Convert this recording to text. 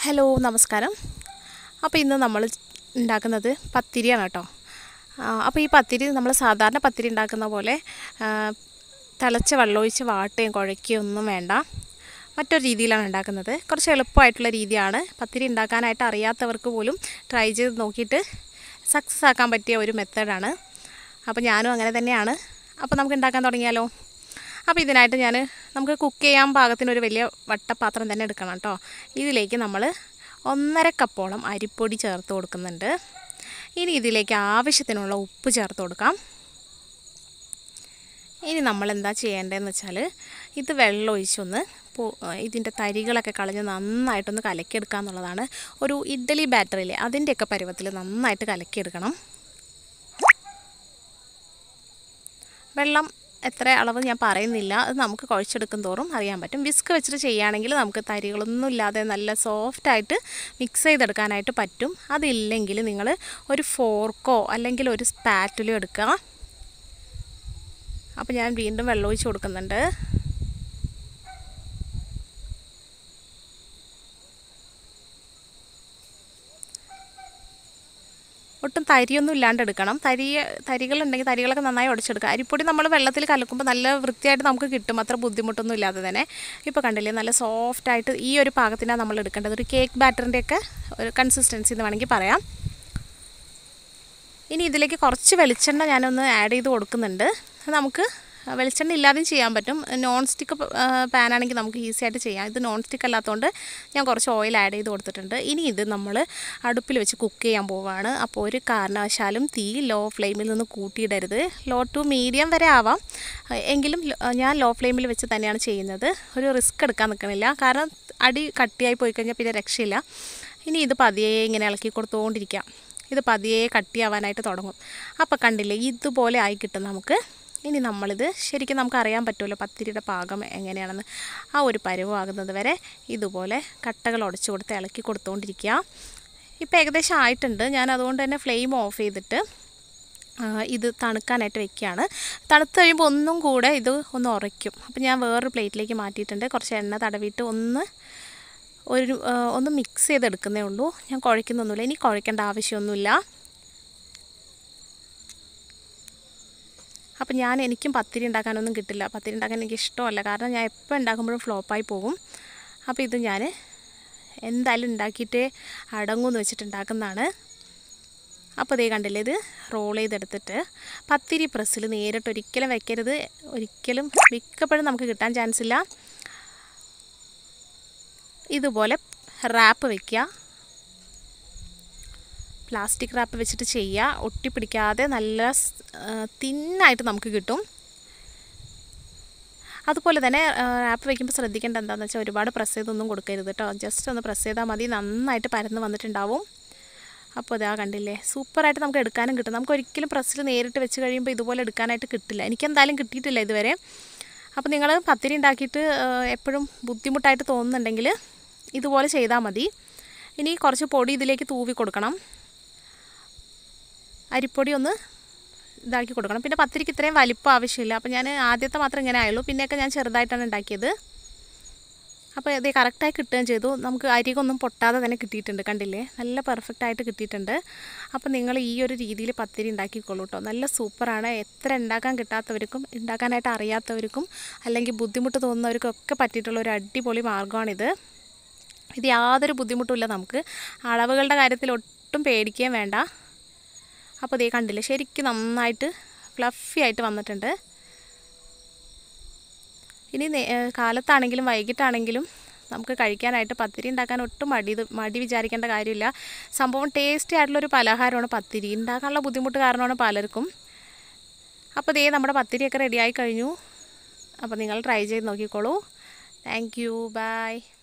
hello നമസ്കാരം അപ്പോൾ ഇന്ന് നമ്മൾ ഉണ്ടാക്കുന്നത് പത്തിരിയാണ് കേട്ടോ ആ, അപ്പോൾ ഈ പത്തിരി നമ്മൾ സാധാരണ പത്തിരി ഉണ്ടാക്കുന്ന പോലെ ആ, തിളച്ച വെള്ളമൊഴിച്ച് വാട്ടുകയും കുഴയ്ക്കുകയും ഒന്നും വേണ്ട മറ്റൊരു രീതിയിലാണ് ഉണ്ടാക്കുന്നത് കുറച്ച് എളുപ്പമായിട്ടുള്ള രീതിയാണ് പത്തിരി ഉണ്ടാക്കാനായിട്ട് അറിയാത്തവർക്ക് പോലും ട്രൈ ചെയ്ത് നോക്കിയിട്ട് സക്സസ് ആക്കാൻ പറ്റിയ ഒരു മെത്തേഡാണ് അപ്പോൾ ഞാനും അങ്ങനെ തന്നെയാണ് അപ്പോൾ നമുക്ക് ഉണ്ടാക്കാൻ തുടങ്ങിയാലോ അപ്പോൾ ഇതിനായിട്ട് ഞാൻ നമുക്ക് കുക്ക് ചെയ്യാൻ പാകത്തിന് ഒരു വലിയ വട്ടപാത്രം തന്നെ എടുക്കണം കേട്ടോ ഇതിലേക്ക് നമ്മൾ ഒന്നര കപ്പോളം അരിപ്പൊടി ചേർത്ത് കൊടുക്കുന്നുണ്ട് ഇനി ഇതിലേക്ക് ആവശ്യത്തിനുള്ള ഉപ്പ് ചേർത്ത് കൊടുക്കാം ഇനി നമ്മൾ എന്താ ചെയ്യേണ്ടതെന്ന് വെച്ചാൽ ഇത് വെള്ളം ഒഴിച്ചൊന്ന് പോ- ഇതിൻ്റെ തരികളൊക്കെ കളഞ്ഞ് നന്നായിട്ടൊന്ന് കലക്കിയെടുക്കുക എന്നുള്ളതാണ് ഒരു ഇഡ്ഡലി ബാറ്ററിയില്ലേ അതിൻ്റെയൊക്കെ പരുവത്തിൽ നന്നായിട്ട് കലക്കിയെടുക്കണം വെള്ളം എത്ര അളവ് ഞാൻ പറയുന്നില്ല അത് നമുക്ക് കുഴച്ചെടുക്കും തോറും അറിയാൻ പറ്റും വിസ്ക് വെച്ചിട്ട് ചെയ്യുകയാണെങ്കിൽ നമുക്ക് തരികളൊന്നും ഇല്ലാതെ നല്ല സോഫ്റ്റായിട്ട് മിക്സ് ചെയ്തെടുക്കാനായിട്ട് പറ്റും അതില്ലെങ്കിൽ നിങ്ങൾ ഒരു ഫോർക്കോ അല്ലെങ്കിൽ ഒരു സ്പാറ്റിലോ എടുക്കുക അപ്പോൾ ഞാൻ വീണ്ടും വെള്ളം ഒഴിച്ച് കൊടുക്കുന്നുണ്ട് ഒട്ടും തരിയൊന്നും ഇല്ലാണ്ട് എടുക്കണം തരി തരികളുണ്ടെങ്കിൽ തരികളൊക്കെ നന്നായി ഉടച്ചെടുക്കുക അരിപ്പൊടി നമ്മൾ വെള്ളത്തിൽ കലക്കുമ്പോൾ നല്ല വൃത്തിയായിട്ട് നമുക്ക് കിട്ടും അത്ര ബുദ്ധിമുട്ടൊന്നും ഇല്ലാതെ തന്നെ ഇപ്പോൾ കണ്ടില്ലേ നല്ല സോഫ്റ്റായിട്ട് ഈ ഒരു പാകത്തിനാണ് നമ്മൾ എടുക്കേണ്ടത് ഒരു കേക്ക് ബാറ്ററിൻ്റെയൊക്കെ ഒരു കൺസിസ്റ്റൻസി എന്ന് വേണമെങ്കിൽ പറയാം ഇനി ഇതിലേക്ക് കുറച്ച് വെളിച്ചെണ്ണ ഞാനൊന്ന് ആഡ് ചെയ്ത് കൊടുക്കുന്നുണ്ട് അത് നമുക്ക് വെളിച്ചെണ്ണ ഇല്ലാതെയും ചെയ്യാൻ പറ്റും നോൺ സ്റ്റിക്ക് പാനാണെങ്കിൽ നമുക്ക് ഈസി ആയിട്ട് ചെയ്യാം ഇത് നോൺ സ്റ്റിക്ക് അല്ലാത്തതുകൊണ്ട് ഞാൻ കുറച്ച് ഓയിൽ ആഡ് ചെയ്ത് കൊടുത്തിട്ടുണ്ട് ഇനി ഇത് നമ്മൾ അടുപ്പിൽ വെച്ച് കുക്ക് ചെയ്യാൻ പോവുകയാണ് അപ്പോൾ ഒരു കാരണവശാലും തീ ലോ ഫ്ലെയിമിൽ നിന്ന് കൂട്ടിയിടരുത് ലോ ടു മീഡിയം വരെ ആവാം എങ്കിലും ലോ- ഞാൻ ലോ ഫ്ലെയിമിൽ വെച്ച് തന്നെയാണ് ചെയ്യുന്നത് ഒരു റിസ്ക് എടുക്കാൻ നിൽക്കണില്ല കാരണം അടി കട്ടിയായി പോയി കഴിഞ്ഞാൽ പിന്നെ രക്ഷയില്ല ഇനി ഇത് പതിയെ ഇങ്ങനെ ഇളക്കി കൊടുത്തുകൊണ്ടിരിക്കാം ഇത് പതിയെ കട്ടിയാവാനായിട്ട് തുടങ്ങും അപ്പോൾ കണ്ടില്ലേ ഇതുപോലെ ആയി കിട്ടും നമുക്ക് ഇനി നമ്മളിത് ശരിക്കും നമുക്ക് അറിയാൻ പറ്റുമല്ലോ പത്തിരിയുടെ പാകം എങ്ങനെയാണെന്ന് ആ ഒരു പരുവാകുന്നത് വരെ ഇതുപോലെ കട്ടകൾ ഉടച്ചു കൊടുത്ത് ഇളക്കി കൊടുത്തുകൊണ്ടിരിക്കുക ഇപ്പോൾ ഏകദേശം ആയിട്ടുണ്ട് ഞാൻ അതുകൊണ്ട് തന്നെ ഫ്ലെയിം ഓഫ് ചെയ്തിട്ട് ആ, ഇത് തണുക്കാനായിട്ട് വെക്കുകയാണ് തണുത്ത് കഴിയുമ്പോൾ ഒന്നും കൂടെ ഇത് ഒന്ന് ഉറയ്ക്കും അപ്പോൾ ഞാൻ വേറൊരു പ്ലേറ്റിലേക്ക് മാറ്റിയിട്ടുണ്ട് കുറച്ച് എണ്ണ തടവിയിട്ട് ഒന്ന് ഒരു ആ, ഒന്ന് മിക്സ് ചെയ്തെടുക്കുന്നേ ഉള്ളൂ ഞാൻ കുഴയ്ക്കുന്നൊന്നുമില്ല ഇനി കുഴയ്ക്കേണ്ട ആവശ്യമൊന്നുമില്ല അപ്പം ഞാൻ എനിക്കും പത്തിരി ഉണ്ടാക്കാനൊന്നും കിട്ടില്ല പത്തിരി ഉണ്ടാക്കാൻ എനിക്ക് ഇഷ്ടമല്ല കാരണം ഞാൻ എപ്പോൾ ഉണ്ടാക്കുമ്പോഴും ഫ്ലോപ്പായി പോകും അപ്പോൾ ഇത് ഞാൻ എന്തായാലും ഉണ്ടാക്കിയിട്ടേ അടങ്ങുമെന്ന് വെച്ചിട്ട് ഉണ്ടാക്കുന്നതാണ് അപ്പോൾ ഇതേ കണ്ടില്ലേ ഇത് റോൾ ചെയ്തെടുത്തിട്ട് പത്തിരി പ്രസ്സിൽ നേരിട്ട് ഒരിക്കലും വെക്കരുത് ഒരിക്കലും മിക്കപ്പോഴും നമുക്ക് കിട്ടാൻ ചാൻസ് ഇല്ല ഇതുപോലെ റാപ്പ് വെക്കുക പ്ലാസ്റ്റിക് റാപ്പ് വെച്ചിട്ട് ചെയ്യുക ഒട്ടിപ്പിടിക്കാതെ നല്ല തിന്നായിട്ട് നമുക്ക് കിട്ടും അതുപോലെ തന്നെ റാപ്പ് വെക്കുമ്പോൾ ശ്രദ്ധിക്കേണ്ട എന്താണെന്ന് വെച്ചാൽ ഒരുപാട് പ്രസ് ചെയ്തൊന്നും കൊടുക്കരുത് കേട്ടോ ജസ്റ്റ് ഒന്ന് പ്രസ് ചെയ്താൽ മതി നന്നായിട്ട് പരന്ന് വന്നിട്ടുണ്ടാവും അപ്പോൾ ഇതാ കണ്ടില്ലേ സൂപ്പറായിട്ട് നമുക്ക് എടുക്കാനും കിട്ടും നമുക്ക് ഒരിക്കലും പ്രസ്സിൽ നേരിട്ട് വെച്ച് കഴിയുമ്പോൾ ഇതുപോലെ എടുക്കാനായിട്ട് കിട്ടില്ല എനിക്കെന്തായാലും കിട്ടിയിട്ടില്ല ഇതുവരെ അപ്പോൾ നിങ്ങൾ പത്തിരി ഉണ്ടാക്കിയിട്ട് എപ്പോഴും ബുദ്ധിമുട്ടായിട്ട് തോന്നുന്നുണ്ടെങ്കിൽ ഇതുപോലെ ചെയ്താൽ മതി ഇനി കുറച്ച് പൊടി ഇതിലേക്ക് തൂവി കൊടുക്കണം അരിപ്പൊടി ഒന്ന് ഇതാക്കി കൊടുക്കണം പിന്നെ പത്തിരിക്ക് ഇത്രയും വലിപ്പം ആവശ്യമില്ല അപ്പോൾ ഞാൻ ആദ്യത്തെ മാത്രം ഇങ്ങനെ ആയുള്ളൂ പിന്നെയൊക്കെ ഞാൻ ചെറുതായിട്ടാണ് ഉണ്ടാക്കിയത് അപ്പോൾ ഇത് കറക്റ്റായി കിട്ടുകയും ചെയ്തു നമുക്ക് അരികൊന്നും പൊട്ടാതെ തന്നെ കിട്ടിയിട്ടുണ്ട് കണ്ടില്ലേ നല്ല പെർഫെക്റ്റ് ആയിട്ട് കിട്ടിയിട്ടുണ്ട് അപ്പോൾ നിങ്ങൾ ഈ ഒരു രീതിയിൽ പത്തിരി ഉണ്ടാക്കിക്കോളൂ കേട്ടോ നല്ല സൂപ്പറാണ് എത്ര ഉണ്ടാക്കാൻ കിട്ടാത്തവർക്കും ഉണ്ടാക്കാനായിട്ട് അറിയാത്തവർക്കും അല്ലെങ്കിൽ ബുദ്ധിമുട്ട് തോന്നുന്നവർക്കും ഒക്കെ പറ്റിയിട്ടുള്ള ഒരു അടിപൊളി മാർഗ്ഗമാണിത് ഇത് യാതൊരു ബുദ്ധിമുട്ടുമില്ല നമുക്ക് അളവുകളുടെ കാര്യത്തിൽ ഒട്ടും പേടിക്കുകയും വേണ്ട അപ്പോൾ ഇതേ കണ്ടില്ലേ ശരിക്കും നന്നായിട്ട് ഫ്ലഫി ആയിട്ട് വന്നിട്ടുണ്ട് ഇനി നേ- ഏ, കാലത്താണെങ്കിലും വൈകിട്ടാണെങ്കിലും നമുക്ക് കഴിക്കാനായിട്ട് പത്തിരി ഉണ്ടാക്കാൻ ഒട്ടും മടി ഇത് മടി വിചാരിക്കേണ്ട കാര്യമില്ല സംഭവം ടേസ്റ്റി ആയിട്ടുള്ളൊരു പലഹാരമാണ് പത്തിരി ഉണ്ടാക്കാനുള്ള ബുദ്ധിമുട്ട് കാരണമാണ് പലർക്കും അപ്പോൾ ഇതേ നമ്മുടെ പത്തിരിയൊക്കെ റെഡിയായി കഴിഞ്ഞു അപ്പോൾ നിങ്ങൾ ട്രൈ ചെയ്ത് നോക്കിക്കോളൂ താങ്ക് യു ബൈ